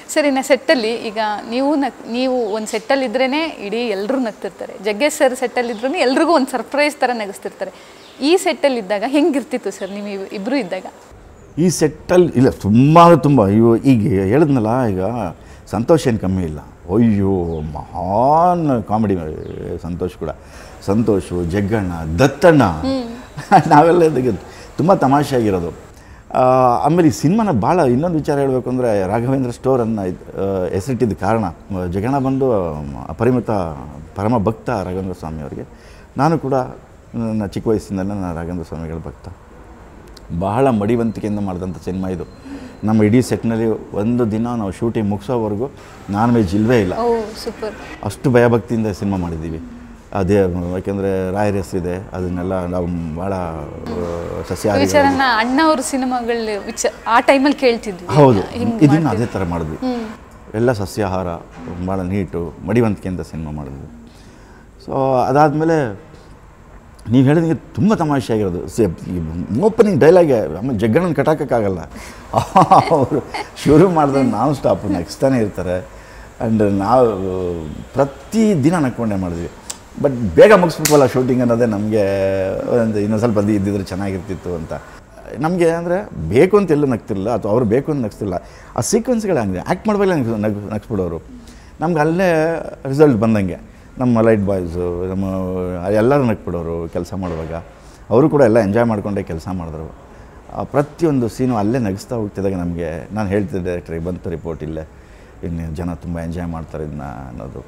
Sir ಇನ್ನು ಸೆಟ್ಟಲ್ಲಿ ಈಗ ನೀವು ನಕ್ ನೀವು ಒಂದು ಸೆಟ್ಟಲ್ಲಿ ಇದ್ರೇ ಇಡೀ ಎಲ್ಲರೂ ನಗ್ತಿರ್ತಾರೆ ಜಗ್ಗೇಶ್ ಸರ್ ಸೆಟ್ಟಲ್ಲಿ ಇದ್ರೂ ಎಲ್ರಿಗೂ ಒಂದು ಸರ್ಪ್ರೈಸ್ ಥರ ನಗಿಸ್ತಿರ್ತಾರೆ ಈ ಸೆಟ್ಟಲ್ಲಿ ಇದ್ದಾಗ ಹೆಂಗಿರ್ತಿತ್ತು ಸರ್ ನೀವು ಇವ್- ಇಬ್ರು ಇದ್ದಾಗ ಈ ಸೆಟ್ಟಲ್ಲಿ ಇಲ್ಲ ತುಂಬ ತುಂಬ ಇವು ಈಗ ಹೇಳಿದ್ನಲ್ಲ ಈಗ ಸಂತೋಷ್ ಏನು ಕಮ್ಮಿ ಇಲ್ಲ ಅಯ್ಯೋ ಮಹಾನ್ ಕಾಮಿಡಿ ಸಂತೋಷ್ ಕೂಡ ಸಂತೋಷು ಜಗ್ಗಣ್ಣ ದತ್ತಣ್ಣ ನಾವೆಲ್ಲ ಇದಕ್ಕೆ ತುಂಬ ತಮಾಷೆಯಾಗಿರೋದು ಆ, ಆಮೇಲೆ ಈ ಸಿನಿಮಾನ ಭಾಳ ಇನ್ನೊಂದು ವಿಚಾರ ಹೇಳಬೇಕು ಅಂದರೆ ರಾಘವೇಂದ್ರ ಸ್ಟೋರ್ ಅನ್ನು ಹೆಸರಿಟ್ಟಿದ್ದ ಕಾರಣ ಮ- ಜಗಣ ಬಂದು ಮ, ಅಪರಿಮಿತ ಪರಮ ಭಕ್ತ ರಾಘವೇಂದ್ರ ಸ್ವಾಮಿ ಅವರಿಗೆ ನಾನು ಕೂಡ ನನ್ನ ಚಿಕ್ಕ ವಯಸ್ಸಿಂದಲೇ ನಾನು ರಾಘವೇಂದ್ರ ಸ್ವಾಮಿಗಳ ಭಕ್ತ ಬಹಳ ಮಡಿವಂತಿಕೆಯಿಂದ ಮಾಡಿದಂಥ ಸಿನಿಮಾ ಇದು ನಮ್ಮ ಇಡೀ ಸೆಟ್ನಲ್ಲಿ ಒಂದು ದಿನ ನಾವು ಶೂಟಿಂಗ್ ಮುಗಿಸೋವರೆಗೂ ನಾನ್ ವೆಜ್ ಇಲ್ಲವೇ ಇಲ್ಲ ಓ ಸೂಪರ್ ಅಷ್ಟು ಭಯಭಕ್ತಿಯಿಂದ ಸಿನಿಮಾ ಮಾಡಿದ್ದೀವಿ ಅದೇ ಯಾಕೆಂದರೆ ರಾಯರ ಹೆಸರಿದೆ ಅದನ್ನೆಲ್ಲ ನಾವು ಭಾಳ ಸಸ್ಯಾಹಾರಿ ವಿಚಾರನ ಅಣ್ಣ ಅವ್ರ ಸಿನಿಮಾಗಳ ವಿಚ ಆ ಟೈಮಲ್ಲಿ ಕೇಳ್ತಿದ್ವಿ ಹೌದು ಹಿಂಗ್ ಇದನ್ನು ಅದೇ ಥರ ಮಾಡಿದ್ವಿ ಎಲ್ಲ ಸಸ್ಯಾಹಾರ ಭಾಳ ನೀಟು ಮಡಿವಂತಿಕೆಯಿಂದ ಸಿನಿಮಾ ಮಾಡಿದ್ವಿ ಸೊ ಅದಾದಮೇಲೆ ನೀವು ಹೇಳಿದಂಗೆ ತುಂಬ ತಮಾಷೆಯಾಗಿರೋದು ಓಪನಿಂಗ್ ಡೈಲಾಗೆ ಆಮೇಲೆ ಜಗ್ಗಣ್ಣನ ಕಟಾಕಕ್ಕಾಗಲ್ಲ ಅವರು ಶುರು ಮಾಡಿದ್ರೆ ನಾವು ಸ್ಟಾಪ್ ನಗ್ಸ್ತಾನೆ ಇರ್ತಾರೆ ಆ್ಯಂಡ್ ನಾವು ಪ್ರತಿ ದಿನ ನಕ್ಕೊಂಡೇ ಮಾಡಿದ್ವಿ ಬಟ್ ಬೇಗ ಮುಗಿಸ್ಬಿಟ್ವಲ್ಲ ಶೂಟಿಂಗ್ ಅನ್ನೋದೇ ನಮಗೆ ಒಂದು ಇನ್ನೊಂದು ಸ್ವಲ್ಪ ಅದು ಇದ್ದಿದ್ರೆ ಚೆನ್ನಾಗಿರ್ತಿತ್ತು ಅಂತ ನಮಗೆ ಅಂದರೆ ಬೇಕು ಅಂತ ಎಲ್ಲೂ ನಗ್ತಿರಲಿಲ್ಲ ಅಥವಾ ಅವ್ರು ಬೇಕು ಅಂತ ನಗ್ಸ್ತಿಲ್ಲ ಆ ಸೀಕ್ವೆನ್ಸ್ಗಳು ಹಂಗೆ ಆ್ಯಕ್ಟ್ ಮಾಡಬೇಕಲ್ಲ ನಗ್ ನಗ್ ನಗ್ಸ್ಬಿಡೋರು ನಮ್ಗೆ ಅಲ್ಲೇ ರಿಸಲ್ಟ್ ಬಂದಂಗೆ ನಮ್ಮ ಲೈಟ್ ಬಾಯ್ಸು ನಮ್ಮ ಎಲ್ಲರೂ ನಗ್ಬಿಡೋರು ಕೆಲಸ ಮಾಡುವಾಗ ಅವರು ಕೂಡ ಎಲ್ಲ ಎಂಜಾಯ್ ಮಾಡಿಕೊಂಡೇ ಕೆಲಸ ಮಾಡಿದ್ರು ಆ ಪ್ರತಿಯೊಂದು ಸೀನು ಅಲ್ಲೇ ನಗಿಸ್ತಾ ಹೋಗ್ತಿದ್ದಾಗ ನಮಗೆ ನಾನು ಹೇಳ್ತಿದ್ದೆ ಡೈರೆಕ್ಟ್ರಿಗೆ ಬಂತು ರಿಪೋರ್ಟ್ ಇಲ್ಲೇ ಇನ್ನು ಜನ ತುಂಬ ಎಂಜಾಯ್ ಮಾಡ್ತಾರೆ ಇದನ್ನ ಅನ್ನೋದು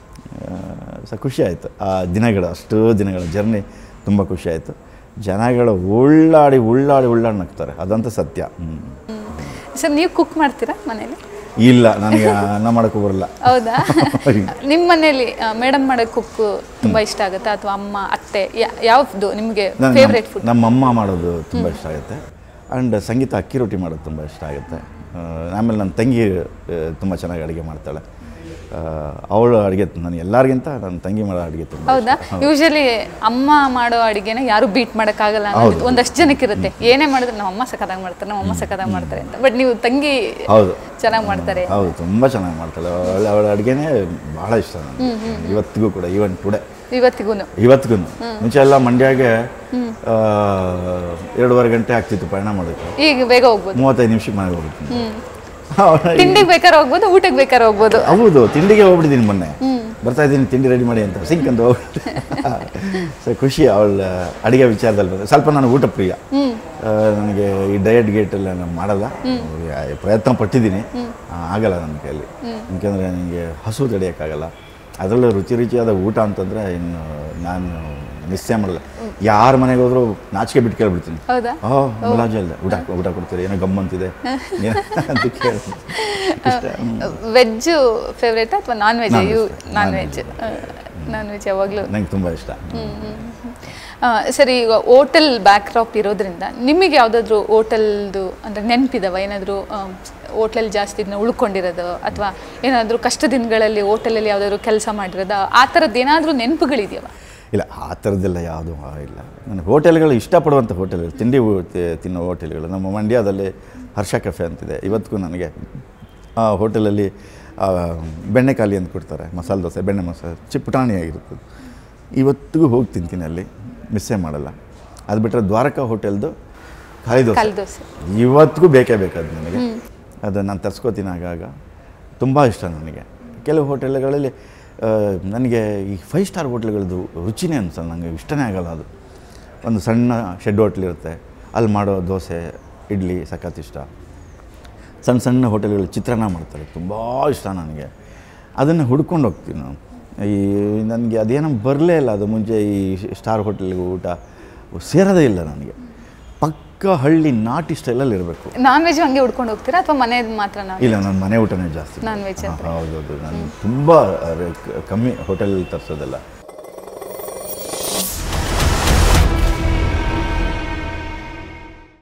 ಸೊ ಖುಷಿ ಆಯಿತು ಆ ದಿನಗಳು ಅಷ್ಟು ದಿನಗಳ ಜರ್ನಿ ತುಂಬ ಖುಷಿ ಆಯಿತು ಜನಗಳು ಉಳ್ಳಾಡಿ ಉಳ್ಳಾಡಿ ಉಳ್ಳಾಡಿ ನಗ್ತಾರೆ ಅದಂತೂ ಸತ್ಯ ಹ್ಮ್. ಸರ್ ನೀವು ಕುಕ್ ಮಾಡ್ತೀರಾ ಮನೇಲಿ ಇಲ್ಲ ನನಗೆ ಅನ್ನ ಮಾಡೋಕ್ಕೂ ಬರಲ್ಲ ಹೌದಾ ನಿಮ್ಮ ಮನೇಲಿ ಮೇಡಮ್ ಮಾಡೋ ಕುಕ್ ತುಂಬಾ ಇಷ್ಟ ಆಗುತ್ತಾ ಅಥವಾ ಅಮ್ಮ ಅತ್ತೆ ಯಾ- ಯಾವ್ದು ನಿಮಗೆ ನನ್- ಫೇವ್ರೇಟ್ ಫುಡ್ ನಮ್ಮ ಅಮ್ಮ ಮಾಡೋದು ತುಂಬ ಇಷ್ಟ ಆಗುತ್ತೆ ಆ್ಯಂಡ್ ಸಂಗೀತ ಅಕ್ಕಿ ರೊಟ್ಟಿ ಮಾಡೋದು ತುಂಬ ಇಷ್ಟ ಆಗುತ್ತೆ ಆ, ಆಮೇಲೆ ನನ್ನ ತಂಗಿ ತುಂಬ ಚೆನ್ನಾಗಿ ಅಡುಗೆ ಮಾಡ್ತಾಳೆ ಅವಳು ಅಡುಗೆ ನಾನು ಎಲ್ಲರಿಗಿಂತ ನನ್ನ ತಂಗಿ ಮಾಡೋ ಅಡುಗೆ ತುಂಬ ಹೌದಾ ಯೂಶಲಿ ಅಮ್ಮ ಮಾಡೋ ಅಡಿಗೆನ ಯಾರು ಬೀಟ್ ಮಾಡೋಕ್ಕಾಗಲ್ಲ ಅನ್ನೋದು ಒಂದಷ್ಟು ಜನಕ್ಕೆ ಇರುತ್ತೆ ಏನೇ ಮಾಡಿದ್ರು ನಮ್ಮ ಅಮ್ಮ ಸಖತ್ತಾಗಿ ಮಾಡ್ತಾರೆ ನಮ್ಮ ಅಮ್ಮ ಸಖತ್ತಾಗಿ ಮಾಡ್ತಾರೆ ಅಂತ ಬಟ್ ನೀವು ತಂಗಿ ಹೌದು ಚೆನ್ನಾಗಿ ಮಾಡ್ತಾರೆ ಹೌದು ತುಂಬ ಚೆನ್ನಾಗಿ ಮಾಡ್ತಾಳೆ ಅವಳ ಅವಳ ಅಡುಗೆನೇ ಭಾಳ ಇಷ್ಟ ನನಗೆ ಇವತ್ತಿಗೂ ಕೂಡ ಈವನ್ ಟುಡೇ ಇವತ್ತಿಗೂ ಇವತ್ತಿಗೂ ಮುಂಚೆ ಎಲ್ಲ ಮಂಡ್ಯಗೆ ಆ, ಎರಡೂವರೆ ಗಂಟೆ ಆಗ್ತಿತ್ತು ಪ್ರಯಾಣ ಮಾಡೋಕ್ಕೆ ಈಗ ಬೇಗ ಹೋಗ್ಬೋದು ಮೂವತ್ತೈದು ನಿಮಿಷಕ್ಕೆ ಮನೆಗೆ ಹೋಗ್ತೀನಿ ತಿಂಡಿಗೆ ಬೇಕಾದ್ರೆ ಹೋಗ್ಬೋದು ಊಟಕ್ಕೆ ಬೇಕಾದ್ರೆ ಹೋಗ್ಬೋದು ಹೌದು ತಿಂಡಿಗೆ ಹೋಗ್ಬಿಟ್ಟಿದ್ದೀನಿ ಮೊನ್ನೆ ಬರ್ತಾ ಇದ್ದೀನಿ ತಿಂಡಿ ರೆಡಿ ಮಾಡಿ ಅಂತ ಸಿಂಕ್ ಅಂತ ಹೋಗ್ಬಿಟ್ಟು ಸೊ ಖುಷಿ ಅವಳ ಅಡುಗೆ ವಿಚಾರದಲ್ಲಿ ಬಂದರೆ ಸ್ವಲ್ಪ ನಾನು ಊಟ ಪ್ರಿಯ ಆ, ನನಗೆ ಈ ಡಯಟ್ ಗೇಟ್ ಎಲ್ಲ ನಾನು ಮಾಡಲ್ಲ ಆ, ಪ್ರಯತ್ನ ಪಟ್ಟಿದ್ದೀನಿ ಆ, ಆಗಲ್ಲ ನನ್ನ ಕೈಯಲ್ಲಿ ಯಾಕೆಂದರೆ ನನಗೆ ಹಸು ತಡೆಯೋಕ್ಕಾಗಲ್ಲ ಅದರಲ್ಲೂ ರುಚಿ ರುಚಿಯಾದ ಊಟ ಅಂತಂದರೆ ಇನ್ನು ನಾನು ನಿಶ್ಚಯ ಮಾಡಲ್ಲ ಯಾರ ಮನೆಗೆ ಹೋದರೂ ನಾಚಿಕೆ ಬಿಟ್ಟು ಕೇಳ್ಬಿಡ್ತೀನಿ ಹೌದಾ ಓ ಮುಲಾಜು ಅಲ್ಲ ಊಟ ಊಟ ಕೊಡ್ತೀರಿ ಏನೋ ಗಮ್ಮಂತಿದೆ ಏನೋ ಅಂತ ಕೇಳಿ ಇಷ್ಟ ಹ್ಮ್. ವೆಜ್ ಫೇವ್ರೇಟ್ ಅಥವಾ non veg Non-veg, you non non-veg. Veg non veg ಯಾವಾಗಲೂ ನಂಗೆ ತುಂಬ ಇಷ್ಟ ಸರಿ ಈಗ ಹೋಟೆಲ್ ಬ್ಯಾಕ್ಡ್ರಾಪ್ ಇರೋದ್ರಿಂದ ನಿಮಗೆ ಯಾವುದಾದ್ರೂ ಹೋಟೆಲ್ದು ಅಂದರೆ ನೆನಪಿದಾವ ಏನಾದರೂ ಹೋಟ್ಲಲ್ಲಿ ಜಾಸ್ತಿ ಇದನ್ನ ಉಳ್ಕೊಂಡಿರೋದು ಅಥವಾ ಏನಾದರೂ ಕಷ್ಟ ದಿನಗಳಲ್ಲಿ ಹೋಟೆಲಲ್ಲಿ ಯಾವುದಾದ್ರು ಕೆಲಸ ಮಾಡಿರೋದು ಆ ಥರದ್ದು ಏನಾದರೂ ನೆನಪುಗಳಿದೆಯವ ಇಲ್ಲ ಆ ಥರದ್ದೆಲ್ಲ ಯಾವುದೂ ಇಲ್ಲ ನನಗೆ ಹೋಟೆಲ್ಗಳು ಇಷ್ಟಪಡುವಂಥ ಹೋಟೆಲ್ಗಳು ತಿಂಡಿ ಊ- ತಿ- ತಿನ್ನೋ ಹೋಟೆಲ್ಗಳು ನಮ್ಮ ಮಂಡ್ಯದಲ್ಲಿ ಹರ್ಷ ಕೆಫೆ ಅಂತಿದೆ ಇವತ್ತಿಗೂ ನನಗೆ ಆ ಹೋಟೆಲಲ್ಲಿ ಆ, ಬೆಣ್ಣೆಕಾಲಿ ಅಂತ ಕೊಡ್ತಾರೆ ಮಸಾಲೆ ದೋಸೆ ಬೆಣ್ಣೆ ಮಸಾಲೆ ಚಿ ಪುಟಾಣಿಯಾಗಿರ್ತದೆ ಇವತ್ತಿಗೂ ಹೋಗಿ ತಿಂತೀನಿ ಅಲ್ಲಿ ಮಿಸ್ಸೇ ಮಾಡಲ್ಲ ಅದು ಬಿಟ್ಟರೆ ದ್ವಾರಕಾ ಹೋಟೆಲ್ದು ಖಾಲಿ ದೋಸೆ ಕಲ್ ದೋಸೆ ಇವತ್ತಿಗೂ ಬೇಕೇ ಬೇಕಾದ ನನಗೆ ಅದು ನಾನು ತರ್ಸ್ಕೋತೀನಿ ಆಗಾಗ ತುಂಬ ಇಷ್ಟ ನನಗೆ ಕೆಲವು ಹೋಟೆಲ್ಗಳಲ್ಲಿ ಆ, ನನಗೆ ಈ ಫೈವ್ ಸ್ಟಾರ್ ಹೋಟ್ಲ್ಗಳದ್ದು ರುಚಿನೇ ಅನ್ಸಲ್ಲ ನನಗೆ ಇಷ್ಟನೇ ಆಗಲ್ಲ ಅದು ಒಂದು ಸಣ್ಣ ಶೆಡ್ ಹೋಟ್ಲ್ ಇರುತ್ತೆ ಅಲ್ಲಿ ಮಾಡೋ ದೋಸೆ ಇಡ್ಲಿ ಸಖತ್ ಇಷ್ಟ ಸಣ್ಣ ಸಣ್ಣ ಹೋಟೆಲ್ಗಳು ಚಿತ್ರಾನ್ನ ಮಾಡ್ತಾರೆ ತುಂಬ ಇಷ್ಟ ನನಗೆ ಅದನ್ನು ಹುಡ್ಕೊಂಡು ಹೋಗ್ತೀನಿ ನಾನು ಈ ನನಗೆ ಅದೇನೋ ಬರಲೇ ಇಲ್ಲ ಅದು ಮುಂಚೆ ಈ ಸ್ಟಾರ್ ಹೋಟೆಲ್ಗೆ ಊಟ ಸೇರೋದೇ ಇಲ್ಲ ನನಗೆ ಪಕ್ಕ ಹಳ್ಳಿ ನಾಟಿ ಸ್ಟೈಲಲ್ಲಿ ಇರಬೇಕು ನಾನ್ ವೆಜ್ ಹಂಗೆ ಉಡ್ಕೊಂಡು ಹೋಗ್ತೀರಾ ಅಥವಾ ಮನೇದು ಮಾತ್ರ ನಾನು ಇಲ್ಲ ನನ್ನ ಮನೆ ಊಟನೇ ಜಾಸ್ತಿ ನಾನ್ ವೆಜ್ ಹಾ, ಹೌದೌದು ನಾನು ತುಂಬ ಕಮ್ಮಿ ಹೋಟೆಲಲ್ಲಿ ತರಿಸೋದಲ್ಲ